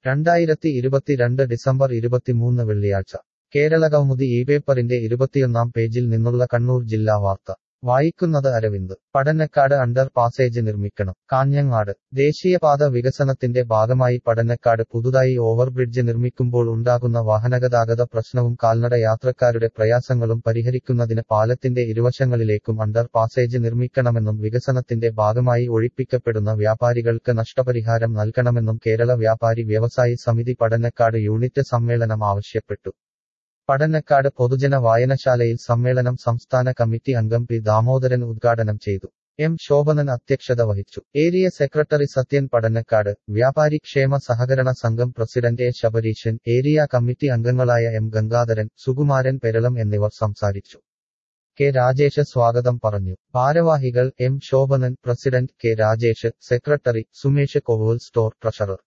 രണ്ടായിരത്തി ഇരുപത്തിരണ്ട് ഡിസംബർ ഇരുപത്തിമൂന്ന് വെള്ളിയാഴ്ച കേരളകൗമുദി ഈ പേപ്പറിന്റെ ഇരുപത്തിയൊന്നാം പേജിൽ നിന്നുള്ള കണ്ണൂർ ജില്ലാ വാർത്ത വായിക്കുന്നത് അരവിന്ദ് പടന്നക്കാട് അണ്ടർ പാസേജ് നിർമ്മിക്കണം കാഞ്ഞങ്ങാട് ദേശീയപാത വികസനത്തിന്റെ ഭാഗമായി പടന്നക്കാട് പുതുതായി ഓവർബ്രിഡ്ജ് നിർമ്മിക്കുമ്പോൾ ഉണ്ടാകുന്ന വാഹനഗതാഗത പ്രശ്നവും കാൽനട യാത്രക്കാരുടെ പ്രയാസങ്ങളും പരിഹരിക്കുന്നതിന് പാലത്തിന്റെ ഇരുവശങ്ങളിലേക്കും അണ്ടർ പാസേജ് നിർമ്മിക്കണമെന്നും വികസനത്തിന്റെ ഭാഗമായി ഒഴിപ്പിക്കപ്പെടുന്ന വ്യാപാരികൾക്ക് നഷ്ടപരിഹാരം നൽകണമെന്നും കേരള വ്യാപാരി വ്യവസായി സമിതി പടന്നക്കാട് യൂണിറ്റ് സമ്മേളനം ആവശ്യപ്പെട്ടു പടന്നക്കാട് പൊതുജന വായനശാലയിൽ സമ്മേളനം സംസ്ഥാന കമ്മിറ്റി അംഗം പി ദാമോദരൻ ഉദ്ഘാടനം ചെയ്തു എം ശോഭനൻ അധ്യക്ഷത വഹിച്ചു ഏരിയ സെക്രട്ടറി സത്യൻ പടന്നക്കാട് വ്യാപാരി ക്ഷേമ സഹകരണ സംഘം president A Shabareeshan area committee അംഗങ്ങളായ എം ഗംഗാധരൻ സുകുമാരൻ പെരളം എന്നിവർ സംസാരിച്ചു കെ രാജേഷ് സ്വാഗതം പറഞ്ഞു ഭാരവാഹികൾ M Shobhanan president K Rajesh secretary Sumesh Kovol store treasurer